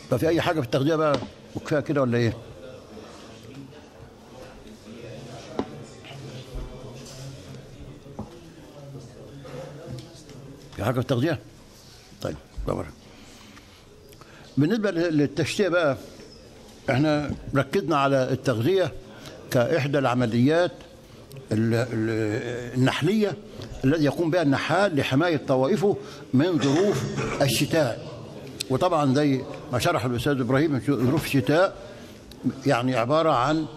ففي اي حاجه في التغذيه بقى وكفايه كده ولا ايه في حاجه في التغذيه طيب بقى. بالنسبه للتشتيه بقى احنا ركزنا على التغذيه كاحدى العمليات ال- ال- النحليه الذي يقوم بها النحال لحمايه طوائفه من ظروف الشتاء وطبعا زي ما شرح الاستاذ ابراهيم ظروف الشتاء يعني عباره عن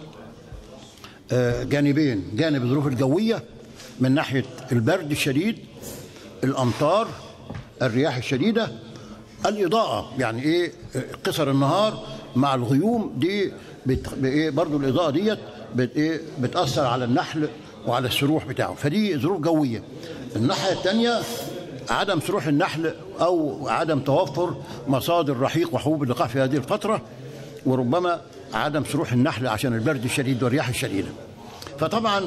آه، جانبين جانب الظروف الجويه من ناحيه البرد الشديد الامطار الرياح الشديده الاضاءه يعني ايه قصر النهار مع الغيوم دي بت... ايه برضه الاضاءه ديت بت... ايه بتاثر على النحل وعلى السروح بتاعه فدي ظروف جويه الناحيه الثانيه عدم سروح النحل او عدم توفر مصادر رحيق وحبوب اللقاح في هذه الفتره وربما عدم سروح النحل عشان البرد الشديد والرياح الشديده فطبعا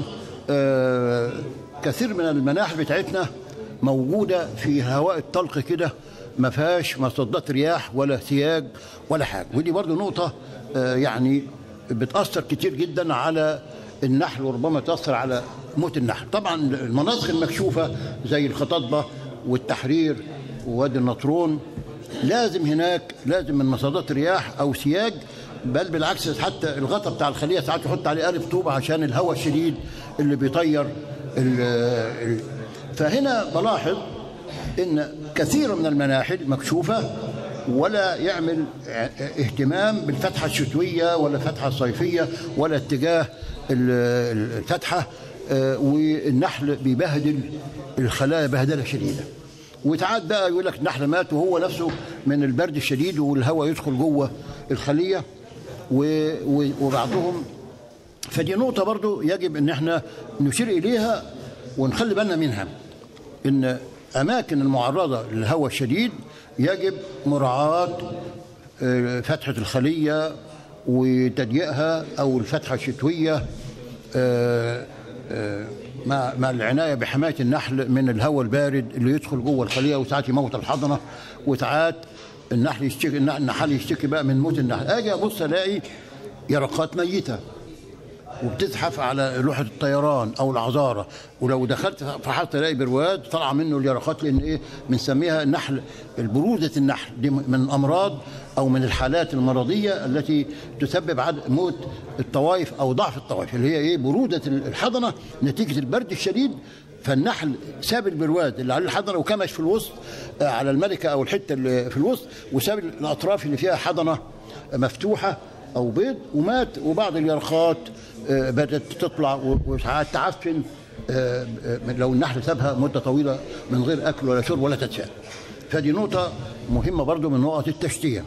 آه، كثير من المناحل بتاعتنا موجوده في هواء الطلق كده ما فيهاش مصدات رياح ولا سياج ولا حاجه ودي برضو نقطه آه، يعني بتاثر كتير جدا على النحل وربما تاثر على موت النحل طبعا المناطق المكشوفه زي الخطاطبه والتحرير ووادي النطرون لازم هناك لازم من مصادات رياح او سياج بل بالعكس حتى الغطاء بتاع الخليه ساعات يحط عليه قالب طوبه عشان الهواء الشديد اللي بيطير ال ال فهنا بلاحظ ان كثير من المناحل مكشوفه ولا يعمل اهتمام بالفتحه الشتويه ولا الفتحه الصيفيه ولا اتجاه ال- الفتحه آه، والنحل بيبهدل الخلايا بهدله شديده وساعات بقى يقول لك النحل مات وهو نفسه من البرد الشديد والهواء يدخل جوه الخليه و- و- وبعضهم فدي نقطة برضو يجب ان احنا نشير اليها ونخلي بالنا منها ان اماكن المعرضة للهواء الشديد يجب مراعاة آه، فتحة الخلية وتضييقها او الفتحة الشتوية آه، آه، مع مع العنايه بحمايه النحل من الهواء البارد اللي يدخل جوه الخليه وساعات يموت الحضنه وساعات النحل يشتكي النحل يشتكي بقى من موت النحل اجي ابص الاقي يرقات ميته وبتزحف على لوحه الطيران او العذاره ولو دخلت فحصت الاقي برواز طالعه منه اليرقات لان ايه بنسميها النحل البروده النحل دي من امراض او من الحالات المرضيه التي تسبب عدم موت الطوائف او ضعف الطوائف اللي هي ايه بروده الحضنه نتيجه البرد الشديد فالنحل ساب البرواز اللي عليه الحضنه وكمش في الوسط آه، على الملكه او الحته اللي في الوسط وساب الاطراف اللي فيها حضنه مفتوحه او بيض ومات وبعض اليرقات آه، بدات تطلع و- وساعات تعفن آه، آه، لو النحل سابها مده طويله من غير اكل ولا شرب ولا تدفئه فدي نقطه مهمه برضو من نقط التشتيه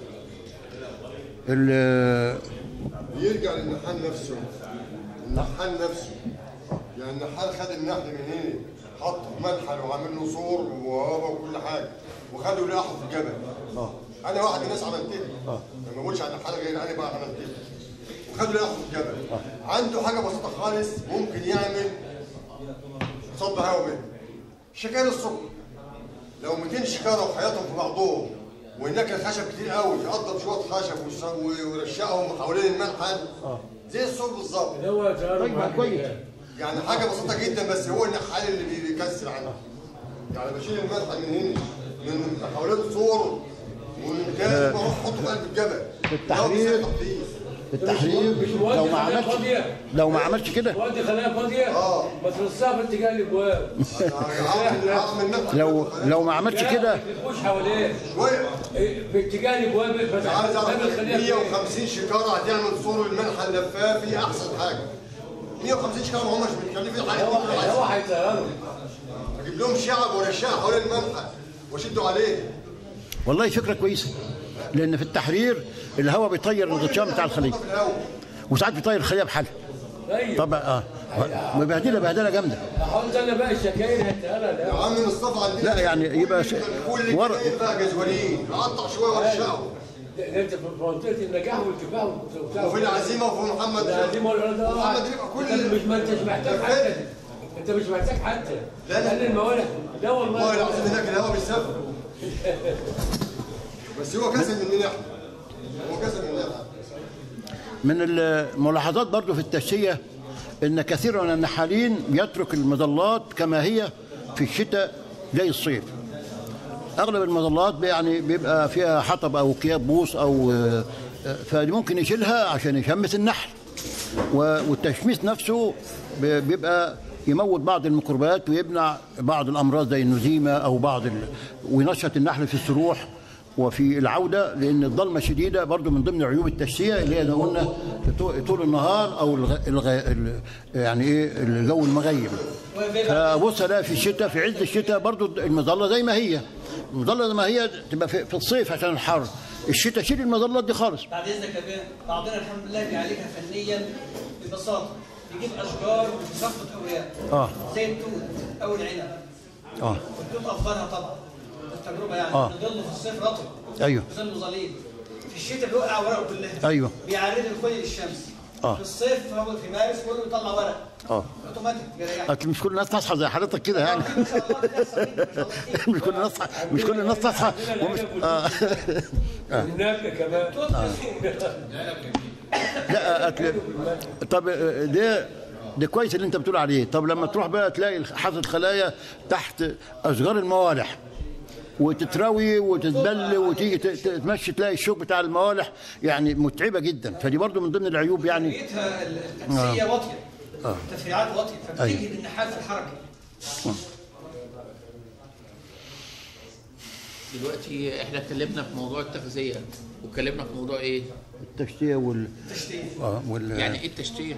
ال- بيرجع للنحال نفسه النحال نفسه يعني النحال خد النحل من هنا حطه في منحل وعامل له صور وهوابه وكل حاجه وخده لقحه في الجبل انا واحد من الناس عملت كده ما بقولش عن النحال غير انا بقى عملت كده وخده لقحه في الجبل عنده حاجه بسيطه خالص ممكن يعمل صد هوا بيه شكاير السكر لو 200 شكاره وحياتهم في بعضهم وهناك الخشب كتير قوي يقضب شويه خشب ويش- ويرشقهم حوالين المنحل زي الصوب بالظبط هو تجارب طيب، معاك كويس. كده. يعني حاجه بسيطه جدا بس هو النحال اللي بي- بيكسر عنها يعني بشيل المنحل من هنا من حوالين صور ومن تاني بروح احطه في قلب الجبل التحرير. ده بيصير التحرير مش مودي لو ما خلايا عملتش فاضية. لو ما عملتش كده ودي خلايا فاضيه آه. ما ترصها في اتجاه الابواب تحرير. عامل عامل منحل لو لو ما عملتش كده ما تلفوش حواليه شويه إيه، في اتجاه الابواب عايز اعرف باب الخليه فين؟ 150 شكاره هتعمل صور المنحل لفافي احسن حاجه 150 شكاره ما همش متكلفين حاجه هو كتير عايز هو هيطيروا اجيب لهم شعب ورشاق حوالين المنحل واشدوا عليه والله فكره كويسه لان في التحرير الهواء بيطير الغطيان بتاع الخليه في الهواء. وساعات بيطير الخليه بحالها ايوه طبعا اه مبهدله بهدله جامده احط انا بقى الشكاير هتقلها يا ده عم مصطفى عندنا لا، يعني يبقى ش- كل ورق. كل بقى جزولين اقطع شويه ورشقهم ده انت في منطقه النجاح والكفاح وبتاع وفي العزيمه وفي محمد العزيمه والولد ده محمد يبقى كل انت مش ما انتش محتاج حتى انت مش محتاج حتى لا، لا. لان الموالح لا والله والله العظيم هناك الهواء بيسافر بس هو كسل مننا احنا هو كسر من النحل من الملاحظات برضو في التشتية ان كثير من النحالين يترك المظلات كما هي في الشتاء زي الصيف اغلب المظلات يعني بيبقى فيها حطب او كياب بوص او آه، آه، فممكن يشيلها عشان يشمس النحل و- والتشميس نفسه ب- بيبقى يموت بعض الميكروبات ويمنع بعض الامراض زي النزيمه او بعض ال... وينشط النحل في السروح وفي العوده لان الضلمه شديده برضو من ضمن عيوب التشتيه اللي هي زي ما قلنا طو- طول النهار او الغ... الغ... ال- يعني ايه الجو المغيم فبص الاقي في الشتاء في عز الشتاء برضو المظله زي ما هي المظله زي ما هي تبقى في, في الصيف عشان الحر الشتاء شيل المظلات دي خالص بعد اذنك يا بيه بعضنا الحمد لله بيعالجها فنيا ببساطه يجيب اشجار ويسقط اوراق اه زي التوت او العنب اه التوت افضلها طبعا التجربه يعني آه. الظل في الصيف رطب ايوه ظل ظليل في الشتاء بيوقع ورقه كلها ايوه بيعرض الكل للشمس آه. في الصيف هو في مارس كله يطلع ورق اه اوتوماتيك بيريحك أصل مش كل الناس تصحى زي حضرتك كده يعني ما شاء الله بتحصل كده، ما شاء الله. مش كل الناس مش كل الناس تصحى ومش آه. هناك كمان لا أتل... طب ده ده كويس اللي انت بتقول عليه طب لما تروح بقى تلاقي حاطط خلايا تحت اشجار الموالح وتتروي وتتبل وتيجي ت- ت- تمشي تلاقي الشوك بتاع الموالح يعني متعبه جدا فدي برضو من ضمن العيوب يعني بيئتها التنسيه واطيه تفريعات واطيه فبتجهد النحال في الحركه دلوقتي احنا اتكلمنا في موضوع التغذيه واتكلمنا في موضوع ايه؟ التشتيه وال اه وال يعني ايه التشتيه؟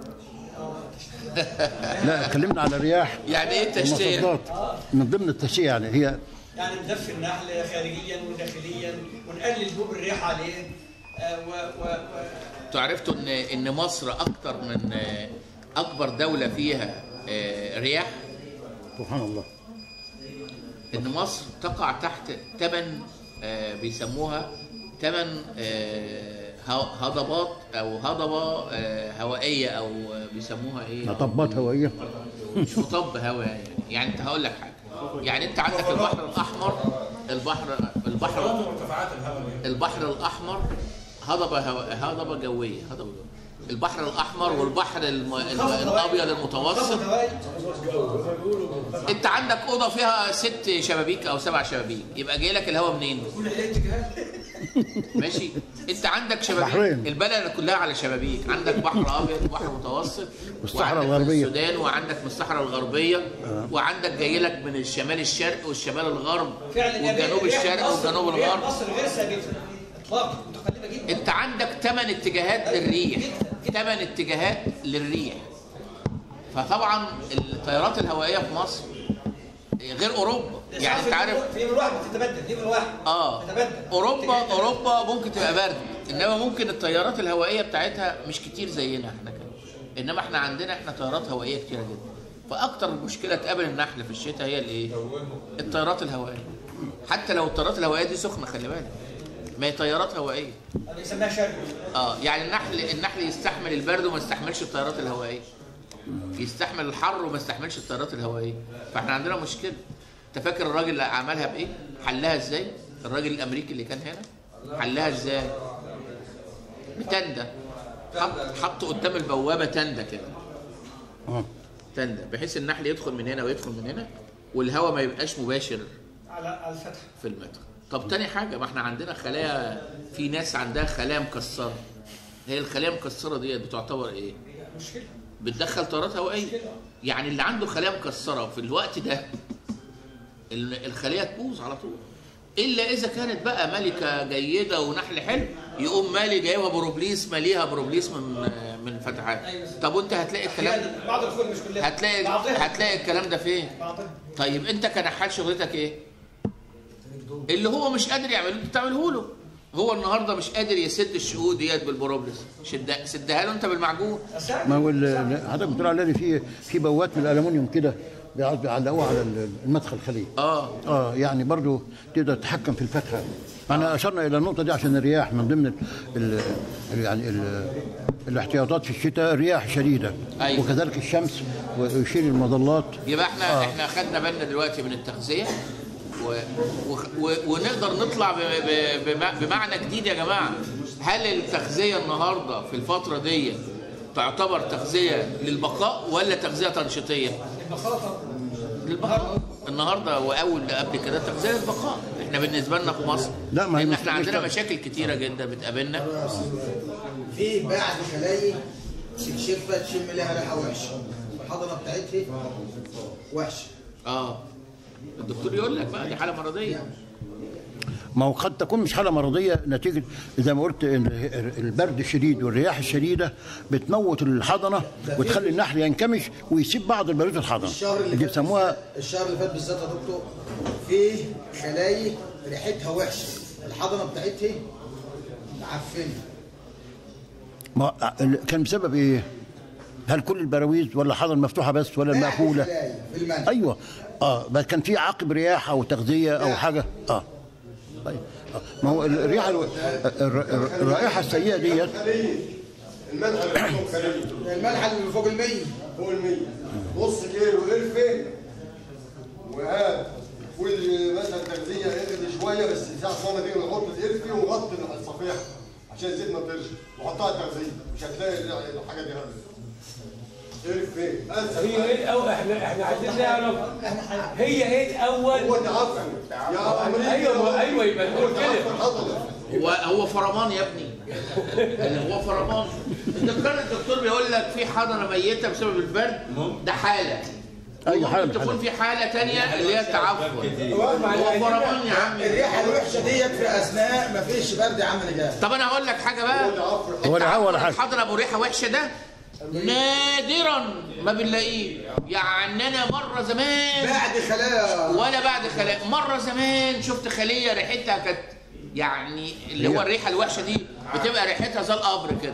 لا اتكلمنا على الرياح يعني ايه التشتيه؟ المصدات من ضمن التشتيه يعني هي يعني ندفي النحل خارجيا وداخليا ونقلل بوب الريح عليه آه، و و و انتوا عرفتوا ان ان مصر اكتر من آه، اكبر دوله فيها آه، رياح سبحان الله ان مصر تقع تحت ثمان بيسموها ثمان هضبات او هضبه آه، هوائيه او آه، بيسموها ايه؟ مطبات هوائيه مش مطب هوا يعني يعني انت هقول لك حاجه يعني انت عندك البحر الاحمر البحر البحر البحر الاحمر هضبه هو... هضبه جويه هضبه جوية. البحر الاحمر والبحر الم... الم... الابيض المتوسط انت عندك اوضه فيها ست شبابيك او سبع شبابيك يبقى جاي لك الهواء منين كل الاتجاهات ماشي انت عندك شبابيك بحرين. البلد كلها على شبابيك عندك بحر ابيض وبحر متوسط والصحراء وعندك من الغربية. السودان وعندك من الصحراء الغربيه وعندك جاي لك من الشمال الشرق والشمال الغرب فعلا يا بيه، والجنوب ريح الشرق مصر- والجنوب ريح الغرب مصر غير ثابته اطلاقا متقلبه جدا انت عندك ثمان اتجاهات للريح ثمان اتجاهات للريح فطبعا التيارات الهوائيه في مصر غير اوروبا يعني انت عارف في من واحد بتتبدل دي من واحد اه تتبدل اوروبا اوروبا ممكن تبقى برد انما ممكن التيارات الهوائيه بتاعتها مش كتير زينا احنا كده انما احنا عندنا احنا تيارات هوائيه كتيره جدا فاكتر مشكله تقابل النحل في الشتاء هي الايه التيارات الهوائيه حتى لو التيارات الهوائيه دي سخنه خلي بالك ما هي تيارات هوائيه بيسميها شرق اه يعني النحل النحل يستحمل البرد وما يستحملش التيارات الهوائيه يستحمل الحر وما يستحملش التيارات الهوائيه فاحنا عندنا مشكله انت فاكر الراجل اللي عملها بايه حلها ازاي الراجل الامريكي اللي كان هنا حلها ازاي بتندة حط حط قدام البوابه تندة كده اه تندة بحيث النحل يدخل من هنا ويدخل من هنا والهواء ما يبقاش مباشر على على الفتح في المدخل طب تاني حاجة ما احنا عندنا خلايا في ناس عندها خلايا مكسرة هي الخلايا المكسرة دي بتعتبر ايه؟ مشكله بتدخل تيارات هوائية يعني اللي عنده خلايا مكسرة في الوقت ده ال- الخلية تبوظ على طول إلا إذا كانت بقى ملكة جيدة ونحل حلو يقوم مالي جايبها بروبليس ماليها بروبليس من من فتحات طب وانت هتلاقي الكلام أحياناً بعض الفول مش كلها هتلاقي بعضها هتلاقي الكلام ده فين؟ بعضها طيب انت كنحال شغلتك ايه؟ اللي هو مش قادر يعمله انت بتعمله له هو النهارده مش قادر يسد الشقوق ديت بالبروبلس شد سدها له انت بالمعجون ما هو ال- حضرتك بتقول على في في بوات من الالومنيوم كده بيقعدوا يعلقوها على ال- المدخل الخليج اه اه يعني برضو تقدر تتحكم في الفتحه احنا اشرنا الى النقطه دي عشان الرياح من ضمن ال ال يعني ال الاحتياطات في الشتاء رياح شديده أيوة. وكذلك الشمس ويشيل المظلات يبقى احنا آه. احنا خدنا بالنا دلوقتي من التغذيه و... و... و... ونقدر نطلع ب... ب... بم- بمعنى جديد يا جماعه هل التغذيه النهارده في الفتره دي تعتبر تغذيه للبقاء ولا تغذيه تنشيطيه؟ للبقاء النهارده واول قبل كده تغذيه للبقاء احنا بالنسبه لنا في مصر لا، ما هي لان مش- احنا مش عندنا تغ- مشاكل كتيره جدا بتقابلنا في بعد خلايا تكشفها تشم لها ريحه وحشه الحضنه بتاعتها وحشه اه الدكتور يقول لك بقى دي حاله مرضيه ما هو قد تكون مش حاله مرضيه نتيجه زي ما قلت إن البرد الشديد والرياح الشديده بتموت الحضنه وتخلي النحل ينكمش ويسيب بعض البريد في الحضنه الشهر اللي دي فات بيسموها الشهر اللي فات بالذات يا دكتور في خلايا ريحتها وحشه الحضنه بتاعتها معفنه ما كان بسبب ايه؟ هل كل البراويز ولا حضن مفتوحه بس ولا بعد المقفوله؟ خلايا في المنع ايوه اه بس كان في عقب رياح او تغذيه او حاجه اه طيب آه. ما هو الريحه الو... الر- الر- الرائحه السيئه ديت خليه المنهج اللي فوق خليه الملح اللي فوق ال 100 فوق ال 100 نص كيلو قرفه وهات كل مثلا تغذيه اغلي شويه بس ساعه صونا دي نحط القرفه ونغطي الصفيحه عشان الزيت ما يطيرش وحطها تغذيه مش هتلاقي الحاجه دي هبلت قرفه اسهل هي ايه الاول احنا احنا عايزين نعرف هي ايه الاول هو تعفن يا امريكا ايوه ايوه يبقى نقول كده حضنه هو هو فرمان يا ابني يعني هو فرمان الدكتور الدكتور بيقول لك في حضنه ميته بسبب البرد ده حاله اي حاله ممكن من تكون الحالات. في حاله تانية اللي هي التعفن هو فرمان يا عم الريحه الوحشه ديت في اثناء ما فيش برد يا عم رجال طب انا هقول لك حاجه بقى هو لا هو ولا حاجه الحضنه ابو ريحه وحشه ده نادرا ما بنلاقيه يعني انا مره زمان بعد خلايا ولا بعد خلايا مره زمان شفت خليه ريحتها كانت يعني اللي هو الريحه الوحشه دي بتبقى ريحتها زي القبر كده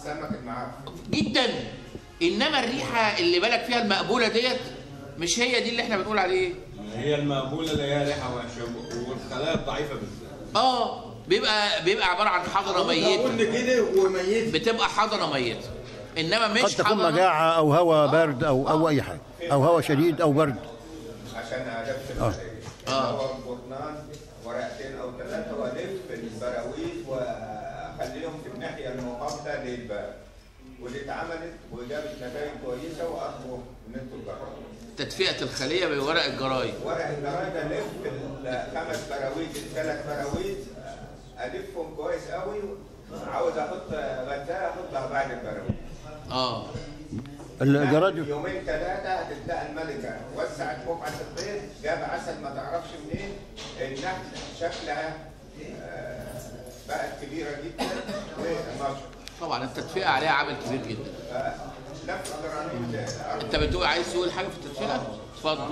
جدا انما الريحه اللي بالك فيها المقبوله ديت مش هي دي اللي احنا بنقول عليه هي المقبوله اللي هي ريحه وحشه والخلايا الضعيفه بالذات اه بيبقى بيبقى عباره عن حضنه ميته قلنا كده وميت بتبقى حضنه ميته انما مش قد تكون حضنه مجاعه او هواء برد او او اي حاجه او هواء شديد او برد عشان ألف الخلية آه. هو الجرنان ورقتين أو ثلاثة وألف البراويز وأخليهم في الناحية المقابلة للباب ودي اتعملت وجابت نتائج كويسة وأرجو إن أنتوا تجربوا تدفئه الخليه بورق الجرايد ورق الجرايد ألف الخمس براويز الثلاث براويز ألفهم كويس قوي عاوز أحط غداء أحطها بعد البراويز اه الجراد يومين ثلاثة هتلاقي الملكة وسعت مقعة البيض جاب عسل ما تعرفش منين النحل شكلها آه، بقت كبيرة جدا ونشر طبعا التدفئه عليها عامل كبير جدا لف جرانيت الأرض انت بتقول عايز تقول حاجه في التدفئه اتفضل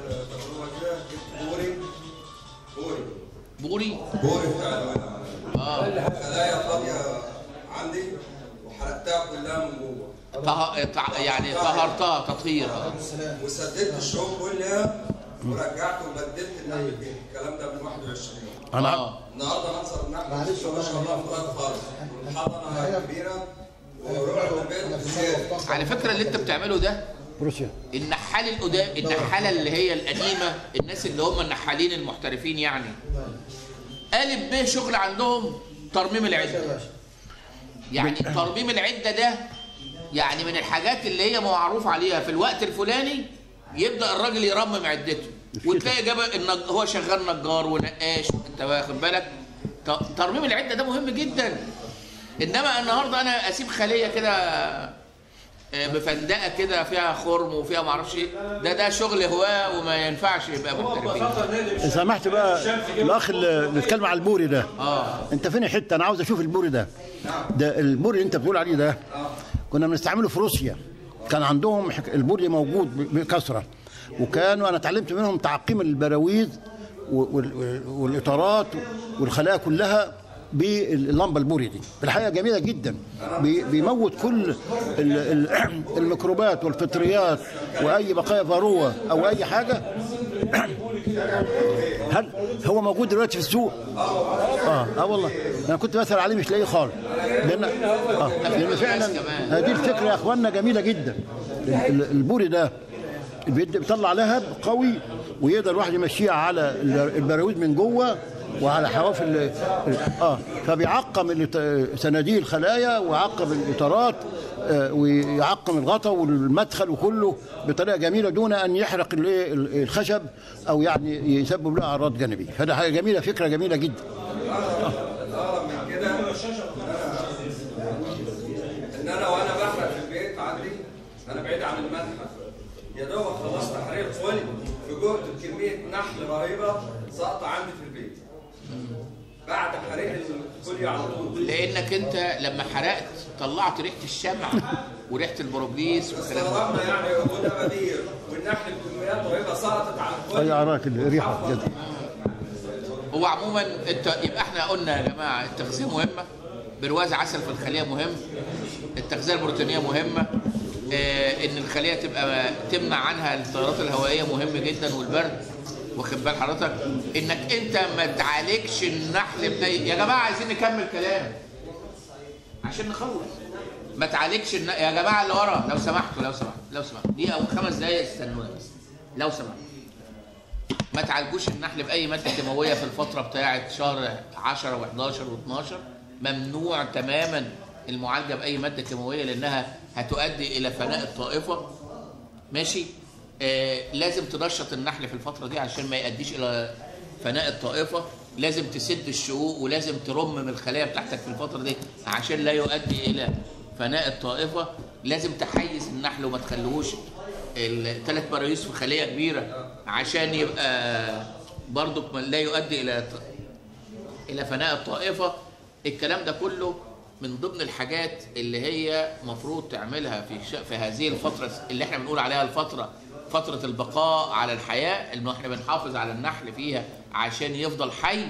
بوري بوري بوري بوري بتاع الولد اه خلايا فاضيه عندي وحرقتها كلها من جوه طه... طع- يعني طهرتها تطهير آه. وسددت الشعوب كلها ورجعت وبدلت النحل تاني الكلام ده من 21 يوم انا اه النهارده منظر النحل معلش ما شاء الله مطلع خالص والحضنه كبيره ورحت البيت بزياده على فكره اللي انت بتعمله ده بروسيا النحال القدام النحاله اللي هي القديمه الناس اللي هم النحالين المحترفين يعني قالب به شغل عندهم ترميم العده يعني ترميم العده ده يعني من الحاجات اللي هي معروف عليها في الوقت الفلاني يبدا الراجل يرمم عدته وتلاقي جاب النج... هو شغال نجار ونقاش انت واخد بالك ت- ترميم العده ده مهم جدا انما النهارده انا اسيب خليه كده آه، مفندقه كده فيها خرم وفيها معرفش ايه ده ده شغل هواه وما ينفعش يبقى محترفين إن سمحت بقى الاخ اللي بيتكلم على البوري ده اه انت فين حته انا عاوز اشوف البوري ده ده البوري اللي انت بتقول عليه ده كنا بنستعمله في روسيا كان عندهم حك- البوري موجود ب- بكثره وكانوا انا اتعلمت منهم تعقيم البراويز و- وال- وال- والاطارات والخلايا كلها باللمبه البوري دي الحقيقه جميله جدا بي- بيموت كل ال- ال- الميكروبات والفطريات واي بقايا فاروه او اي حاجه هل هو موجود دلوقتي في السوق؟ اه اه والله انا كنت بسال عليه مش لاقيه خالص لان اه لان فعلا هذه الفكره يا اخواننا جميله جدا ال- ال- البوري ده بيد- بيطلع لهب قوي ويقدر الواحد يمشيه على ال- البراويز من جوه وعلى حواف ال اه فبيعقم الإط- صناديق الخلايا ويعقم الاطارات آه، ويعقم الغطاء والمدخل وكله بطريقه جميله دون ان يحرق الايه ال- الخشب او يعني يسبب له اعراض جانبيه فده حاجه جميله فكره جميله جدا الأغرب من كده إن أنا وأنا بحرق في البيت عندي أنا بعيد عن المتحف يا دوب خلصت تحرير فل في جهد كمية نحل رهيبة ساقطة عندي في البيت بعد حريق الفوليو على طول لانك انت لما حرقت طلعت ريحه الشمع وريحه البروبليس والكلام ده استغربنا يعني وجود بدير والنحل بكميات رهيبة سقطت على اي الفوليو اراك الريحه كده هو عموما انت يبقى احنا قلنا يا جماعه التغذيه مهمه برواز عسل في الخليه مهم التغذيه البروتينيه مهمه آه ان الخليه تبقى تمنع عنها التيارات الهوائيه مهم جدا والبرد واخد بال حضرتك انك انت ما تعالجش النحل بني يا جماعه عايزين نكمل كلام عشان نخلص ما تعالجش الن... يا جماعه اللي ورا لو سمحتوا لو سمحتوا لو سمحتوا دقيقه او خمس دقايق استنونا بس لو سمحتوا ما تعالجوش النحل باي ماده كيماويه في الفتره بتاعه شهر 10 و11 و12 ممنوع تماما المعالجه باي ماده كيماويه لانها هتؤدي الى فناء الطائفه ماشي آه لازم تنشط النحل في الفتره دي عشان ما يؤديش الى فناء الطائفه لازم تسد الشقوق ولازم ترمم الخلايا بتاعتك في الفتره دي عشان لا يؤدي الى فناء الطائفه لازم تحيز النحل وما تخليهوش الثلاث برايوس في خليه كبيره عشان يبقى برضك لا يؤدي الى الى فناء الطائفه الكلام ده كله من ضمن الحاجات اللي هي مفروض تعملها في ش... في هذه الفتره اللي احنا بنقول عليها الفتره فتره البقاء على الحياه اللي احنا بنحافظ على النحل فيها عشان يفضل حي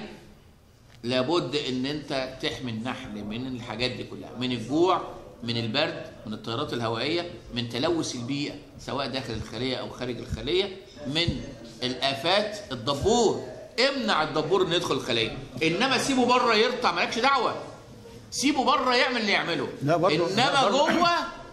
لابد ان انت تحمي النحل من الحاجات دي كلها من الجوع من البرد من التيارات الهوائيه من تلوث البيئه سواء داخل الخليه او خارج الخليه من الافات الدبور امنع الدبور انه يدخل الخليه انما سيبه بره يرتع مالكش دعوه سيبه بره يعمل اللي يعمله لا برضه- انما برضه- جوه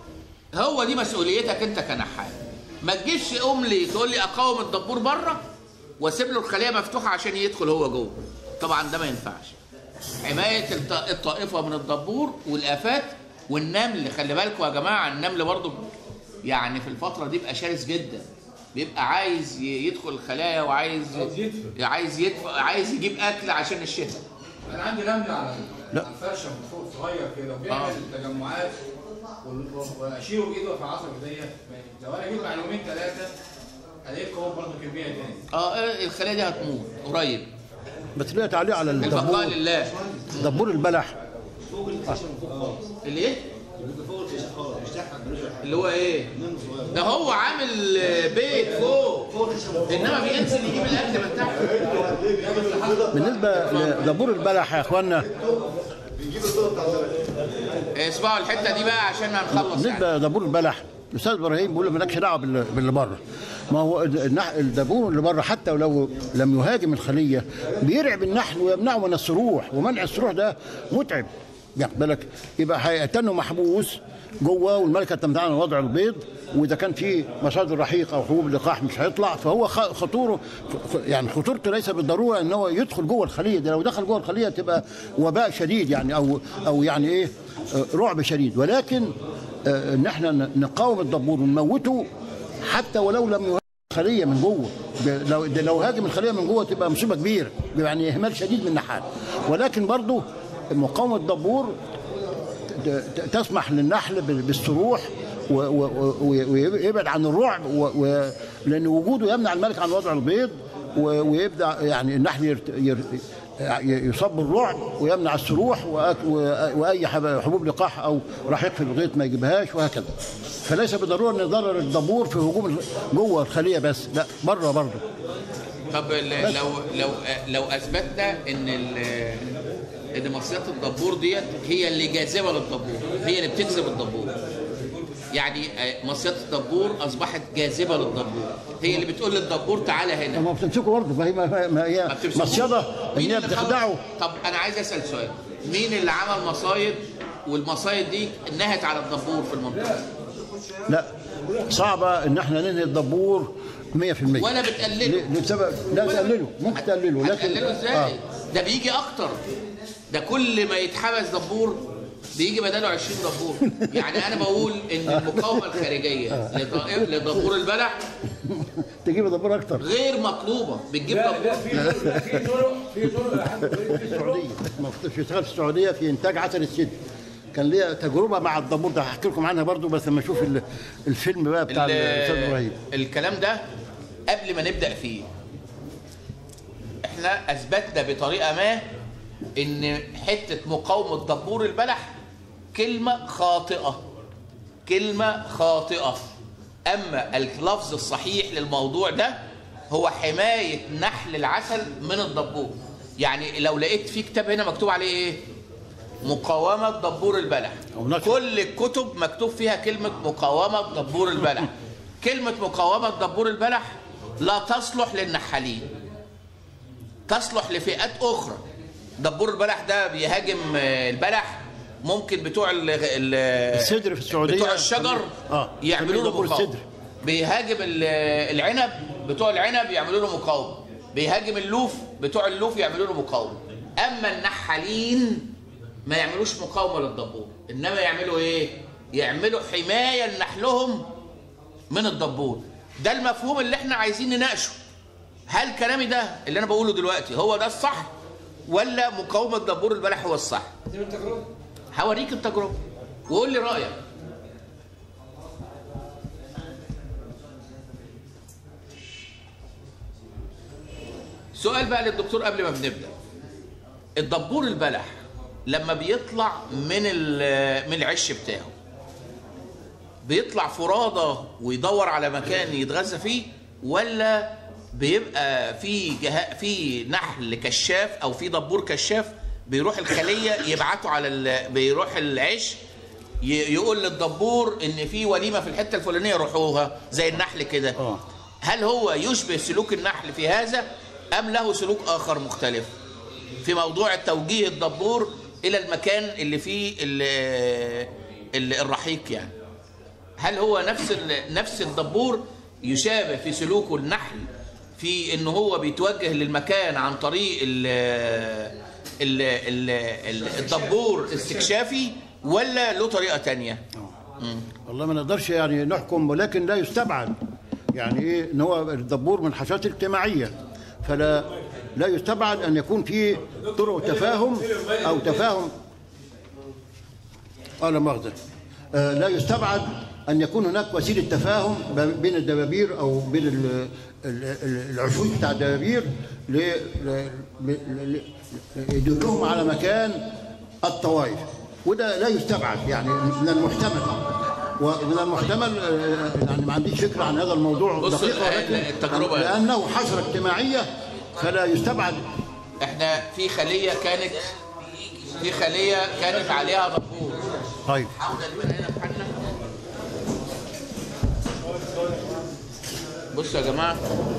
هو دي مسؤوليتك انت كنحال ما تجيش تقوم لي تقول لي اقاوم الدبور بره واسيب له الخليه مفتوحه عشان يدخل هو جوه طبعا ده ما ينفعش حمايه الط- الطائفه من الدبور والافات والنمل خلي بالكم يا جماعه النمل برضو يعني في الفتره دي بيبقى شرس جدا بيبقى عايز ي- يدخل الخلايا وعايز عايز يدفع عايز يجيب اكل عشان الشتاء انا عندي نمل على لا. على الفرشه من فوق صغير كده وبيعمل تجمعات وال- واشيله بايده في العصر ديت لو انا جيت بعد يومين ثلاثه الاقيه قوي برضه كميه تاني اه الخلايا دي هتموت قريب بس ليه تعليق على البقاء الدبور لله دبور البلح اللي ايه؟ اللي هو ايه؟ ده هو عامل بيت فوق انما بينزل يجيب الاكل من تحت بالنسبه لدبور البلح يا اخوانا اسمعوا الحته دي بقى عشان هنخلص يعني بالنسبه لدبور البلح الاستاذ ابراهيم بيقول مالكش دعوه بال- باللي بره ما هو النح- الدبور اللي بره حتى ولو لم يهاجم الخليه بيرعب النحل ويمنعه من السروح ومنع السروح ده متعب يعني بالك يبقى هيتنه محبوس جوه والملكه تمتنع عن وضع البيض واذا كان في مصادر رحيق او حبوب لقاح مش هيطلع فهو خ- خطوره خ- يعني خطورته ليس بالضروره ان هو يدخل جوه الخليه ده لو دخل جوه الخليه تبقى وباء شديد يعني او او يعني ايه آه، رعب شديد ولكن آه، ان احنا ن- نقاوم الدبور ونموته حتى ولو لم يهاجم الخليه من جوه ده لو ده لو هاجم الخليه من جوه تبقى مصيبه كبيره يعني اهمال شديد من النحال ولكن برضه مقاومه الدبور ت- ت- تسمح للنحل بال- بالسروح و- و- و- ويبعد عن الرعب و- و- لان وجوده يمنع الملك عن وضع البيض و- ويبدا يعني النحل يرت- ير- يصاب بالرعب ويمنع السروح وأك- و- واي حب- حبوب لقاح او رحيق في الغيط ما يجيبهاش وهكذا فليس بالضروره ان ضرر الدبور في هجوم ال- جوه الخليه بس لا بره برضه طب ال- لو لو لو اثبتنا ان ال- ان مصيات الدبور ديت هي اللي جاذبه للدبور هي اللي بتجذب الدبور يعني آه، مصيات الدبور اصبحت جاذبه للدبور هي اللي بتقول للدبور تعالى هنا ما بتمسكوا برضه ما هي ما ما ما هي بتمسكوش. مصيده ان مين هي اللي بتخدعه خلص؟ طب انا عايز اسال سؤال مين اللي عمل مصايد والمصايد دي نهت على الدبور في المنطقه لا صعبة ان احنا ننهي الدبور 100% ولا بتقلله. ليه؟ لسبب لا تقلله ممكن تقلله لكن هتقلله ازاي؟ آه. ده بيجي اكتر ده كل ما يتحبس دبور بيجي بداله 20 دبور يعني انا بقول ان المقاومه الخارجيه لط- لدبور البلح تجيب دبور اكتر غير مطلوبه بتجيب لا دبور لا في طرق في طرق في طرق يا حاج في طرق السعوديه ما كنتش اشتغل في السعوديه في انتاج عسل السد كان ليا تجربه مع الدبور ده هحكي لكم عنها برضو بس لما اشوف ال- الفيلم بقى بتاع ال- الاستاذ ابراهيم الكلام ده قبل ما نبدا فيه احنا اثبتنا بطريقه ما ان حته مقاومه دبور البلح كلمه خاطئه كلمه خاطئه اما اللفظ الصحيح للموضوع ده هو حمايه نحل العسل من الدبور يعني لو لقيت في كتاب هنا مكتوب عليه ايه مقاومة دبور البلح أو نشر. كل الكتب مكتوب فيها كلمة مقاومة دبور البلح كلمة مقاومة دبور البلح لا تصلح للنحالين تصلح لفئات أخرى دبور البلح ده بيهاجم آه، البلح ممكن بتوع ال ال السدر في السعودية بتوع الشجر آه، يعملوا له دبور مقاومة السدر. بيهاجم ال- العنب بتوع العنب يعملوا له مقاومة بيهاجم اللوف بتوع اللوف يعملوا له مقاومة أما النحالين ما يعملوش مقاومة للدبور إنما يعملوا إيه؟ يعملوا حماية لنحلهم من الدبور ده المفهوم اللي احنا عايزين نناقشه هل كلامي ده اللي انا بقوله دلوقتي هو ده الصح ولا مقاومة دبور البلح هو الصح دي من التجربه هوريك التجربة وقول لي رأيك سؤال بقى للدكتور قبل ما بنبدأ الدبور البلح لما بيطلع من ال- من العش بتاعه بيطلع فرادى ويدور على مكان يتغذى فيه ولا بيبقى في جها في نحل كشاف او في دبور كشاف بيروح الخليه يبعته على ال... بيروح العش ي... يقول للدبور ان في وليمه في الحته الفلانيه روحوها زي النحل كده آه. هل هو يشبه سلوك النحل في هذا ام له سلوك اخر مختلف في موضوع توجيه الدبور الى المكان اللي فيه ال... ال... الرحيق يعني هل هو نفس ال- نفس الدبور يشابه في سلوكه النحل في ان هو بيتوجه للمكان عن طريق ال ال ال ال الدبور استكشافي ولا له طريقه تانية والله ما نقدرش يعني نحكم ولكن لا يستبعد يعني ايه ان هو الدبور من الحشرات الاجتماعيه فلا لا يستبعد ان يكون في طرق تفاهم او تفاهم اه لا مؤاخذه آه لا يستبعد ان يكون هناك وسيله تفاهم ب- بين الدبابير او بين ال- ال- ال- العشوش بتاع الدبابير ل- ل- ل- ل- يدلهم على مكان الطوائف وده لا يستبعد يعني من المحتمل ومن المحتمل آه، يعني ما عنديش فكره عن هذا الموضوع بص دقيق ال- ولكن التجربة. لانه حشره اجتماعيه فلا يستبعد احنا في خليه كانت في خليه كانت عليها دبور طيب حاول من هنا بحالنا بصوا يا جماعه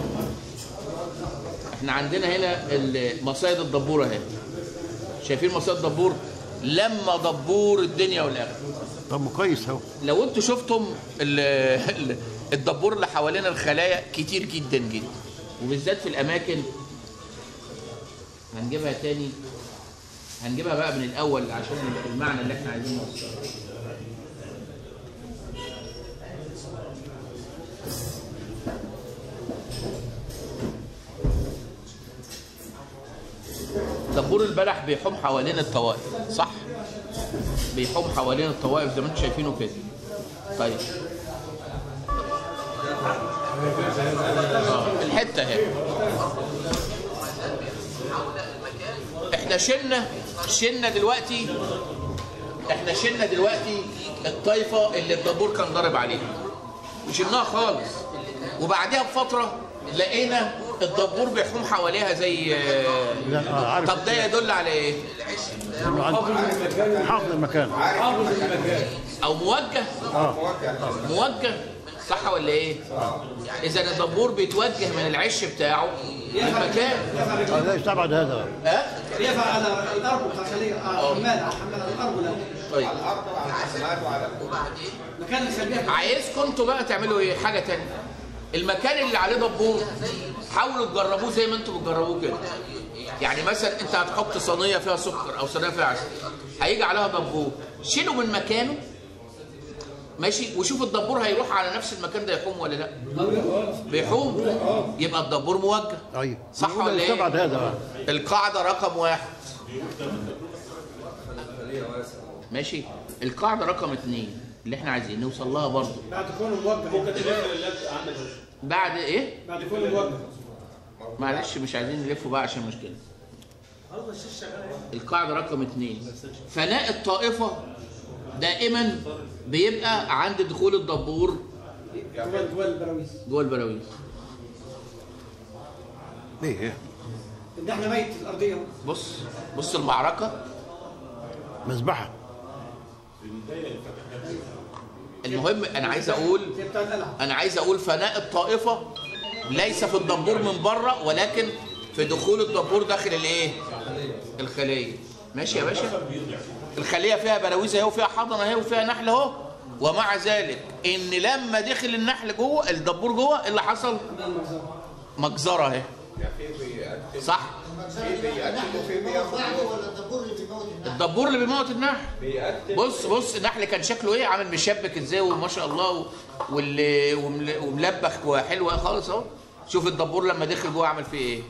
احنا عندنا هنا ال- مصايد الدبور اهي شايفين مصايد الدبور لما دبور الدنيا والاخره طب كويس اهو لو انتوا شفتم ال- ال- الدبور اللي حوالين الخلايا كتير جدا جدا وبالذات في الاماكن هنجيبها تاني هنجيبها بقى من الاول عشان المعنى اللي احنا عايزين نوصله دبور البلح بيحوم حوالين الطوائف صح بيحوم حوالين الطوائف زي ما انتم شايفينه كده طيب آه، الحته اهي احنا شلنا شلنا دلوقتي احنا شلنا دلوقتي الطائفه اللي الدبور كان ضارب عليها وشلناها خالص وبعدها بفتره لقينا الدبور بيحوم حواليها زي لا آه عارف طب ده يدل على ايه؟ إنه عند- حافظ المكان حافظ المكان او موجه اه موجه صح ولا ايه؟ اذا الدبور بيتوجه من العش بتاعه للمكان آه، لا يستبعد هذا ها؟ يقف على الارض بتاع الخليه اه حمال على حمال على الارض لا طيب على الارض وعلى الحماد وعلى مكان الخليه عايزكم انتوا بقى تعملوا ايه؟ حاجه تانية المكان اللي عليه دبور حاولوا تجربوه زي ما انتوا بتجربوه كده يعني مثلا انت هتحط صينيه فيها سكر او صينيه فيها عسل هيجي عليها دبور شيله من مكانه ماشي وشوف الدبور هيروح على نفس المكان ده يحوم ولا لا بيحوم يبقى الدبور موجه ايوه صح نقول ولا ايه نستبعد هذا بقى. القاعده رقم واحد ماشي القاعده رقم اثنين اللي احنا عايزين نوصل لها برضه بعد كونه موجه ممكن تلف اللف عندك بعد ايه بعد كونه موجه معلش مش عايزين نلفه بقى عشان مشكله القاعده رقم اثنين فناء الطائفه دائما بيبقى عند دخول الدبور جوه جوه البراويز جوه البراويز ايه ايه ان احنا ميت الارضيه اهو بص بص المعركه مذبحه المهم انا عايز اقول زي بتاع القلعه انا عايز اقول فناء الطائفه ليس في الدبور من بره ولكن في دخول الدبور داخل الايه الخليه ماشي يا باشا الخليه فيها براويز اهي وفيها حضنه اهي وفيها نحل اهو ومع ذلك ان لما دخل النحل جوه الدبور جوه إيه اللي حصل مجزره اهي صح في بيقتل وفي بياخد الدبور اللي بيموت النحل بيقتل بص بص النحل كان شكله ايه عامل مشبك ازاي وما شاء الله و- واللي ومل- وملبخ وحلو خالص اهو شوف الدبور لما دخل جوه عمل فيه ايه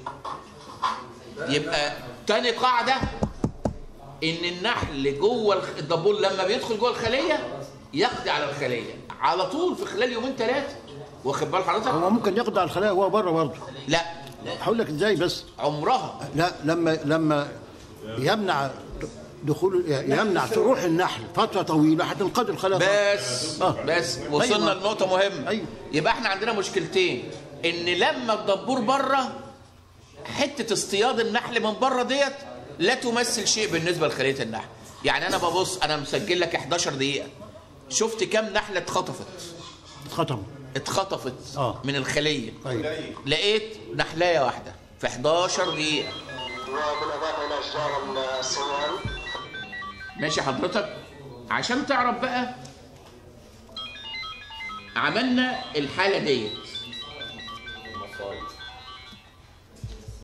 يبقى تاني قاعده ان النحل جوه الخ- الدبور لما بيدخل جوه الخليه يقضي على الخليه على طول في خلال يومين ثلاثه واخد بال حضرتك هو ممكن يقضي على الخلايا وهو بره برضه لا هقول لك ازاي بس عمرها لا لما لما يمنع دخول يمنع تروح النحل فتره طويله هتنقضي الخلايا بس آه. بس وصلنا أيوة. لنقطة مهمة أيوة. يبقى احنا عندنا مشكلتين ان لما الدبور بره حتة اصطياد النحل من بره ديت لا تمثل شيء بالنسبة لخلية النحل يعني انا ببص انا مسجل لك 11 دقيقة شفت كام نحلة اتخطفت ختم اتخطفت آه. من الخلية ايوه لقيت نحلاية واحدة في 11 دقيقة وبالإضافة إلى أشجار السمان ماشي حضرتك عشان تعرف بقى عملنا الحالة ديت